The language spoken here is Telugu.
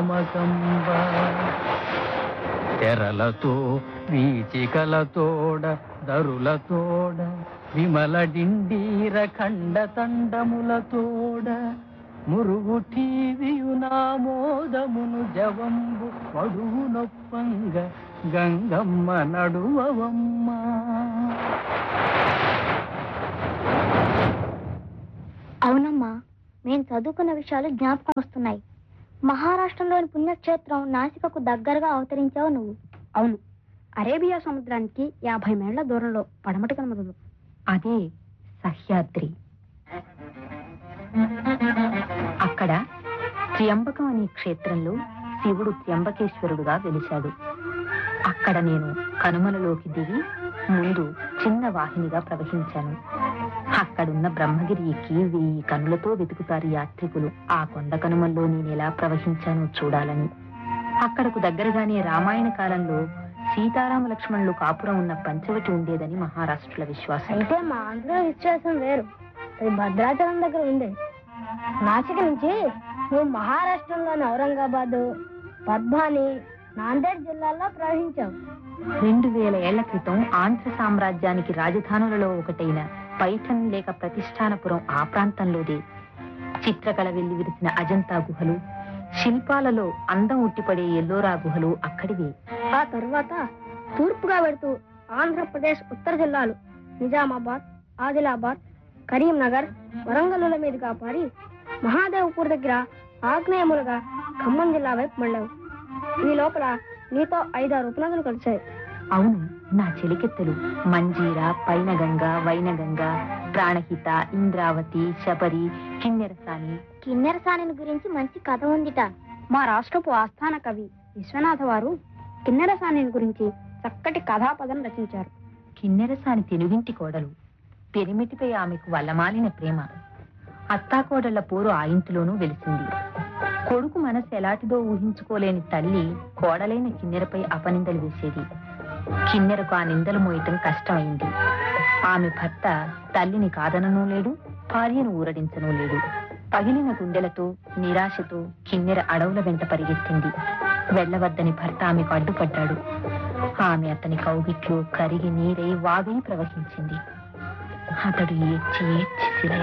గమకంబ తెరలతో వీచికలతోడ దరులతోడ విమల డిండీర ఖండ తండములతోడ మురుగు ఠీవియు నామోదమును జవంబు పడువు నొప్పంగ గంగమ్మ నడువవమ్మ అవునమ్మా మేము చదువుకున్న విషయాలు జ్ఞాపకం వస్తున్నాయి మహారాష్ట్రలోని పుణ్యక్షేత్రం నాసికకు దగ్గరగా అవతరించావు నువ్వు అవును అరేబియా సముద్రానికి యాభై మైళ్ళ దూరంలో పడమటి కనుమరుదు అదే సహ్యాద్రి అక్కడ త్ర్యంబకం అనే క్షేత్రంలో శివుడు త్ర్యంబకేశ్వరుడుగా వెలిశాడు అక్కడ నేను కనుమలలోకి దిగి ముందు చిన్న వాహినిగా ప్రవహించాను అక్కడున్న బ్రహ్మగిరి ఎక్కి వెయ్యి కనులతో వెతుకుతారు యాత్రికులు ఆ కొండ కనుమల్లో నేను ఎలా ప్రవహించానో చూడాలని అక్కడకు దగ్గరగానే రామాయణ కాలంలో సీతారామ లక్ష్మణులు కాపురం ఉన్న పంచవటి ఉండేదని మహారాష్ట్రుల విశ్వాసం అయితే మా ఆంధ్ర విశ్వాసం వేరు అది భద్రాచలం దగ్గర ఉంది నాసిక నుంచి నువ్వు మహారాష్ట్రంలోని ఔరంగాబాద్ పద్మాని నాందేడ్ జిల్లాల్లో ప్రవహించావు రెండు వేల ఏళ్ల క్రితం ఆంధ్ర సామ్రాజ్యానికి రాజధానులలో ఒకటైన పైఠన్ లేక ప్రతిష్టానపురం ఆ ప్రాంతంలోదే చిత్రకళ వెళ్లి విరిసిన అజంతా గుహలు శిల్పాలలో అందం ఉట్టిపడే ఎల్లోరా గుహలు అక్కడివే ఆ తరువాత తూర్పుగా వెడుతూ ఆంధ్రప్రదేశ్ ఉత్తర జిల్లాలు నిజామాబాద్ ఆదిలాబాద్ కరీంనగర్ వరంగల్లుల మీదుగా పారి మహాదేవ్పూర్ దగ్గర ఆగ్నేయములుగా ఖమ్మం జిల్లా వైపు మళ్ళావు ఈ లోపల నీతో ఐదారు ఉపనదులు కలిశాయి అవును నా చెలికెత్తలు మంజీర పైనగంగ వైనగంగ ప్రాణహిత ఇంద్రావతి శబరి కిన్నెరసాని కిన్నెరసాని గురించి మంచి కథ ఉందిట మా రాష్ట్రపు ఆస్థాన కవి విశ్వనాథ వారు కిన్నెరసాని గురించి చక్కటి కథాపదం రచించారు కిన్నెరసాని తెలుగింటి కోడలు పెరిమిటిపై ఆమెకు వల్లమాలిన ప్రేమ అత్తాకోడళ్ల పోరు ఆ ఇంటిలోనూ వెలిసింది కొడుకు మనసు ఎలాంటిదో ఊహించుకోలేని తల్లి కోడలైన కిన్నెరపై అపనిందలు వేసేది కిన్నెరకు ఆ నిందలు మోయటం కష్టమైంది ఆమె భర్త తల్లిని కాదనను లేడు భార్యను ఊరడించను లేడు పగిలిన గుండెలతో నిరాశతో కిన్నెర అడవుల వెంట పరిగెత్తింది వెళ్ళవద్దని భర్త ఆమెకు అడ్డుపడ్డాడు ఆమె అతని కౌగిట్లో కరిగి నీరై వాగై ప్రవహించింది అతడు ఏడ్చి ఏడ్చి శిలై